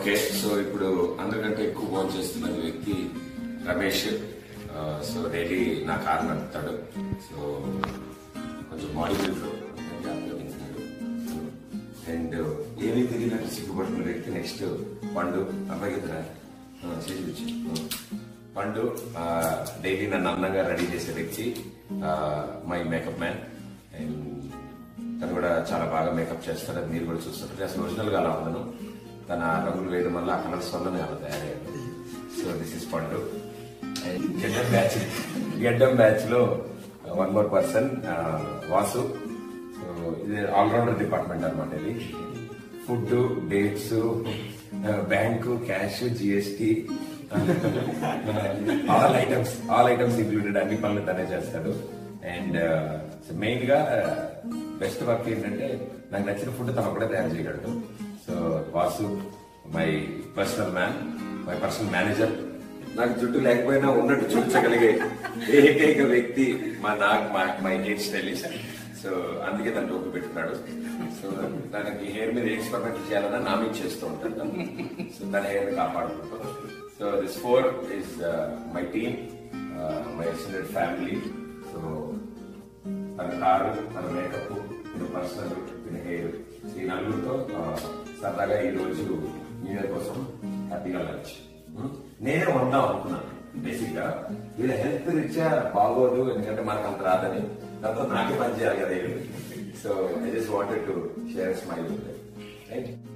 okay so ఇప్పుడు అందరికంటే ఎక్కువ ఫోన్ చేస్తున్న వ్యక్తి రమేష్ ఆ, సో డైలీ నా కార్ నడుపుతాడు సో కొంచెం బాడీ బిల్డర్ అండ్ ఏమీ తిరిగినట్టు సిగ్గుపడుతున్న వ్యక్తి నెక్స్ట్ పండు అబ్బాయి కదా చేసి వచ్చి పండు డైలీ నన్ను అందంగా రెడీ చేసే వ్యక్తి మై మేకప్ మ్యాన్ అండ్ తను కూడా చాలా బాగా మేకప్ చేస్తాడు అది మీరు కూడా చూస్తుంటారు అసలు ఒరిజినల్ గా అలా ఉండను తన రంగులు వేయడం వల్ల ఆ కలర్స్ వల్లనే అలా తయారయ్యాడు సో దిస్ ఇస్ పండు గెడ్డం బ్యాచ్ గెడ్డం బ్యాచ్ లో one more person Vasu so ఇది ఆల్రౌండర్ డిపార్ట్మెంట్ అనమాట ఇది food dates bank cash GST all items all items included అన్ని పనులు తనే చేస్తాడు అండ్ మెయిన్ గా బెస్ట్ వర్క్ ఏంటంటే నాకు నచ్చిన ఫుడ్ తను ఒకటే తయారు చేయగలడు so Vasu my personal man my personal manager నాకు జుట్టు లేకపోయినా ఉన్నట్టు చూపించగలిగే ఏకైక వ్యక్తి మా నాకు మా మై హెయిర్ స్టైలిస్ట్ సో అందుకే దాన్ని టోపీ పెట్టుకున్నాడు సో దానికి హెయిర్ మీద ఎక్స్పెరిమెంట్ చేయాలన్నా నా మీద చేస్తూ ఉంటాడు సో దాని హెయిర్ కాపాడుకుంటాం so this four is my team my extended family so తన కారు తన మేకప్ తన పర్సనల్ తన హెయిర్ ఈ నలుగురితో ఆ, సరదాగా ఈ రోజు న్యూ ఇయర్ కోసం హ్యాపీగా లంచ్ నేనే వందాం అనుకున్నాను బేసిక్ గా వీళ్ళ హెల్త్ రీత్యా బాగోదు ఎందుకంటే మనకు అంత రాదని దాంతో నాకే పని చేయాలి కదా so I just wanted to share smile right